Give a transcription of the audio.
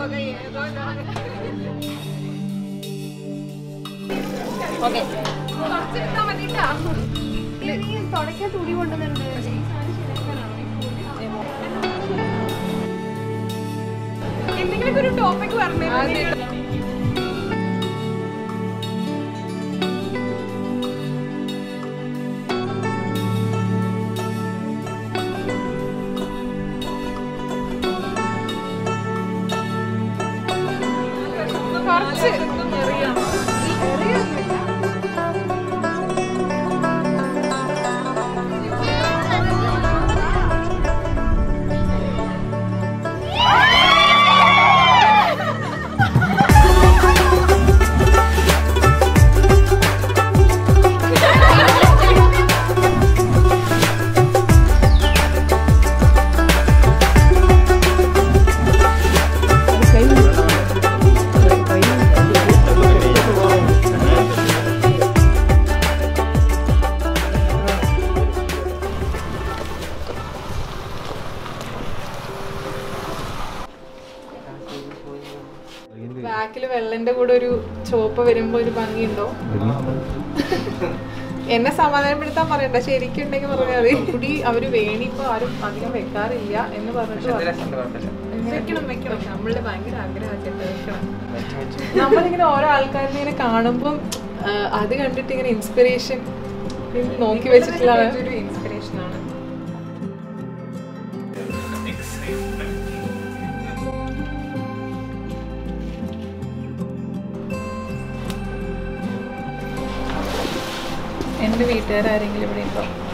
Okay തുടക്കാൻ തുണി കൊണ്ടുവന്നിട്ടുണ്ട് എന്തെങ്കിലും ഒരു ടോപ്പിക് പറഞ്ഞു കുറച്ച് ബാക്കില് വെള്ളന്റെ കൂടെ ഒരു ചോപ്പ് വരുമ്പോ ഒരു ഭംഗിയുണ്ടോ എന്നെ സമാധാനപ്പെടുത്താൻ പറയണ്ട ശരിക്കും ഉണ്ടെങ്കിൽ പറഞ്ഞാൽ മതി കുടി അവര് വേണിപ്പോ ആരും അധികം വെക്കാറില്ല എന്ന് പറഞ്ഞിട്ട് പറഞ്ഞു. വെക്കണം വെക്കണം നമ്മളുടെ ഭയങ്കര ആഗ്രഹമൊക്കെ വെക്കണം നമ്മളിങ്ങനെ ഓരോ ആൾക്കാരിനെ ഇങ്ങനെ കാണുമ്പം ആ, അത് കണ്ടിട്ട് ഇങ്ങനെ ഇൻസ്പിറേഷൻ നോക്കി വെച്ചിട്ടുള്ള ഒരു ഇൻസ്പിറേഷൻ ആണ് എൻ്റെ വീട്ടുകാരെങ്കിലും ഇവിടെ ഉണ്ടോ